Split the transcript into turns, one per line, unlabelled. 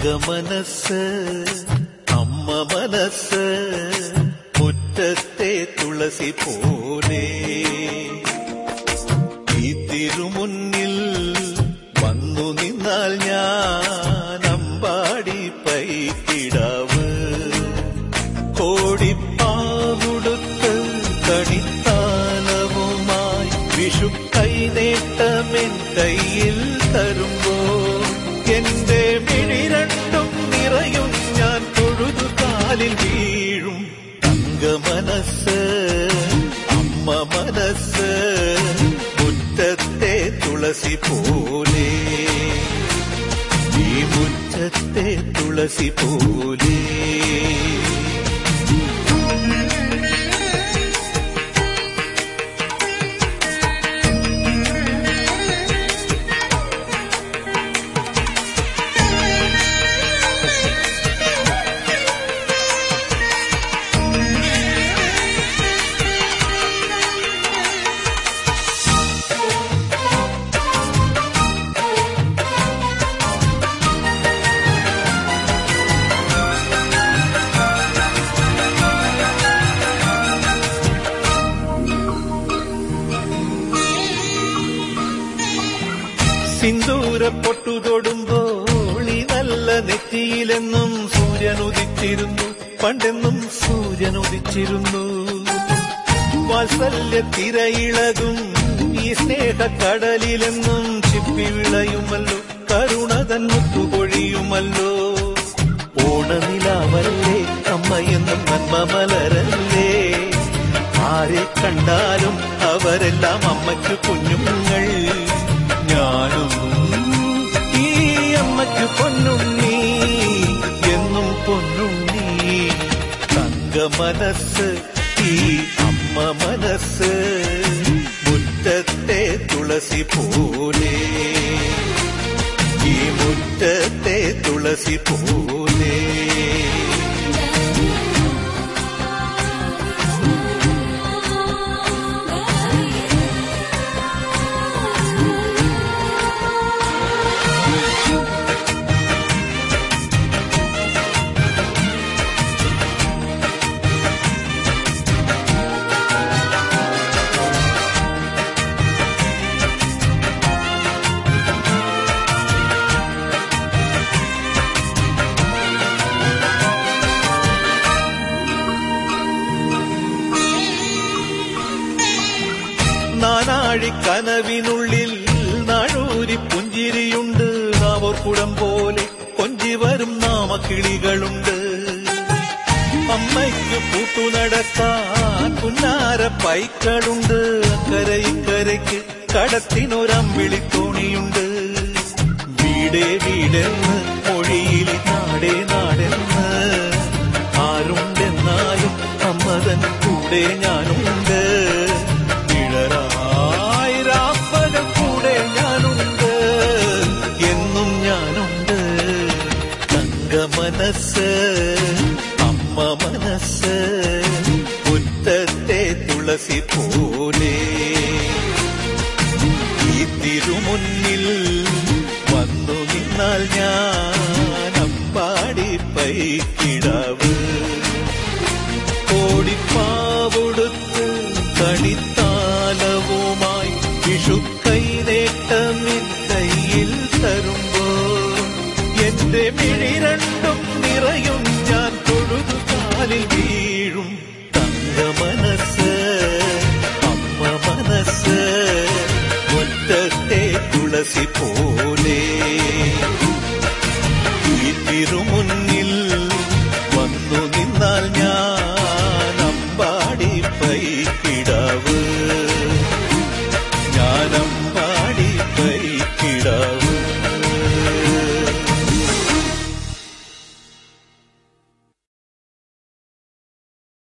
തങ്കമനസ് അമ്മ മനസ് മുറ്റത്തെ തുളസി പോലെ ഈ തിരുമുന്നിൽ വന്നു നിന്നാൽ ഞാൻ അമ്പാടി പൈക്കിടാവ് കോടിപ്പാവുടുത്ത് കണിത്താലവുമായി വിഷു കൈനേട്ടമെൻ കയ്യിൽ തരുമ്പോ എന്റെ മിഴി രണ്ടും നിറയും ഞാൻ തൊഴുതു കാലിൽ വീഴും തങ്കമനസ് അമ്മ മനസ് മുറ്റത്തെ തുളസി പോലെ ഈ മുറ്റത്തെ തുളസി പോലെ സിന്ദൂര പൊട്ടു തൊടുമ്പോൾ ഈ നല്ല നെറ്റിയിലെന്നും സൂര്യൻ ഉദിച്ചിരുന്നു പണ്ടെന്നും സൂര്യൻ ഉദിച്ചിരുന്നു വാത്സല്യ തിരയിളകും ഈ സ്നേഹക്കടലിലെന്നും ചിപ്പി വിളയുമല്ലോ കരുണതൻ മുത്തുപൊഴിയുമല്ലോ ഓണനിലാവല്ലേ അമ്മയെന്നും നന്മ മലരല്ലേ ആരെ കണ്ടാലും അവരെല്ലാം അമ്മയ്ക്ക് കുഞ്ഞുങ്ങൾ ഞാനും ഈ അമ്മയ്ക്ക് പൊന്നുണ്ണി എന്നും പൊന്നുണ്ണി തങ്ക മനസ്സ് ഈ അമ്മ മനസ്സ് മുറ്റത്തെ തുളസി പോലെ ഈ മുറ്റത്തെ തുളസി പോലെ നാനാഴി കനവിനുള്ളിൽ നാഴൂരി പുഞ്ചിരിയുണ്ട് നാവക്കുടം പോലെ കൊഞ്ചി വരും നാമക്കിളികളുണ്ട് അമ്മയ്ക്ക് പൂത്തു നടക്കാൻ പുന്നാര പൈക്കളുണ്ട് അക്കരെ ഇക്കരയ്ക്ക് കടത്തിനൊരമ്പിളിത്തോണിയുണ്ട് വീടേ വീടെന്ന് മൊഴിയിൽ നാടേ നാടെന്ന് ആരുണ്ടെന്നാലും അമ്മതൻ കൂടെ ഞാനുണ്ട് നിഴലായി രാപ്പകൽ കൂടെ ഞാനുണ്ട് എന്നും ഞാനുണ്ട് തങ്ക മനസ്സ് അമ്മ മനസ്സ് മുറ്റത്തെ തുളസി പോലെ ഈ തിരുമുന്നിൽ വന്നു നിന്നാൽ ഞാൻ അമ്പാടി പൈക്കിടാവ് ഓടിപ്പാവൊടുത്ത് കണിത്താലവുമായി വിഷുക്കൈ നേട്ടമിൻ കയ്യിൽ തരുമ്പോ എന്റെ മിഴി രണ്ടും നിറയും ഞാൻ തൊഴുതു കാലിൽ വീഴും.